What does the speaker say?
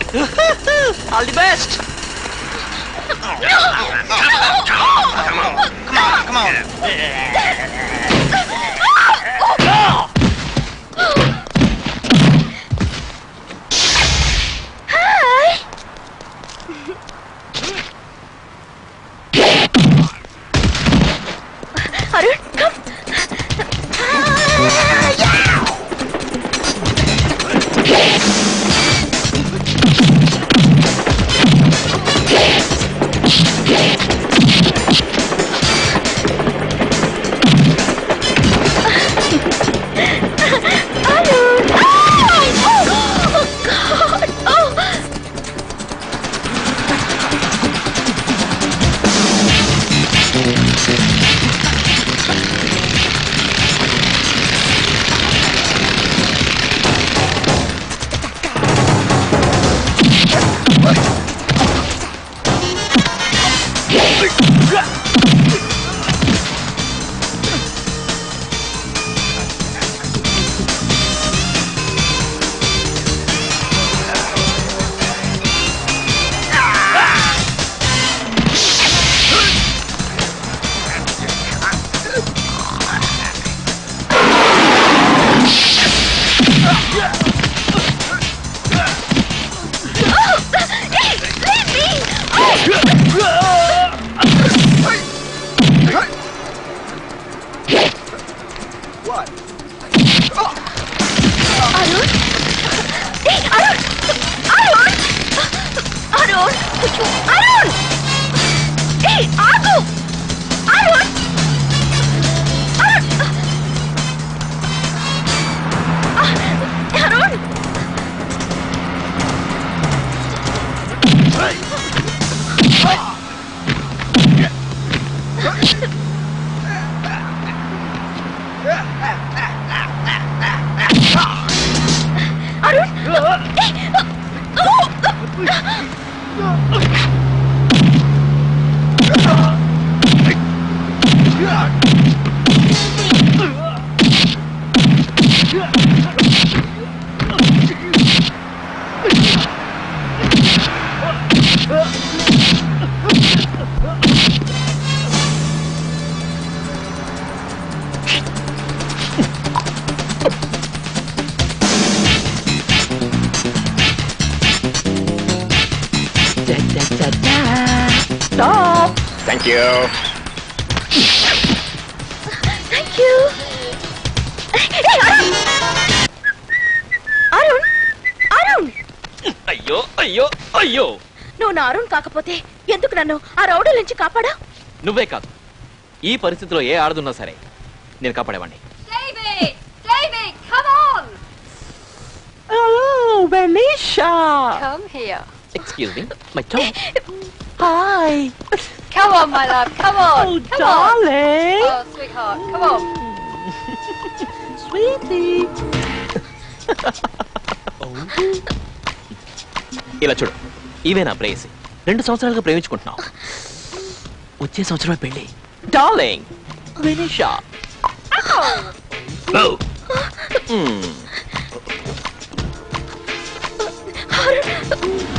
All the best Arun come Arun oh god oh Arun ఏయ్, అరుణ్ అరుణ్ అరుణ్ కొంచెం అరుణ్ ఏయ్ ఆగు అరుణ్ అరుణ్ ఆ, అరుణ్ అరుణ్ ఏయ్, ఓ! Stop thank you thank you Arun Arun Arun అయ్యో అయ్యో అయ్యో నువ్వు నా అరుణ్ కాకపోతే ఎందుకు నన్ను ఆ రౌడీ నుంచి కాపాడా నువ్వే కాదు ఈ పరిస్థితిలో ఏ ఆడదున్నా సరే నేను కాపాడేవాడిని David! David, come on! Oh, Benisha! Come here. Excuse me, my tongue. Hi. Come on, my love. Come on. Oh, come darling. on. Oh, sweetheart. Come on. Sweetie. ఇలా చూడు ఇవే నా ప్రేయసి రెండు సంవత్సరాలుగా ప్రేమించుకుంటున్నావు వచ్చే సంవత్సరమే పెళ్ళి డార్లింగ్ వినిషా అరుణ్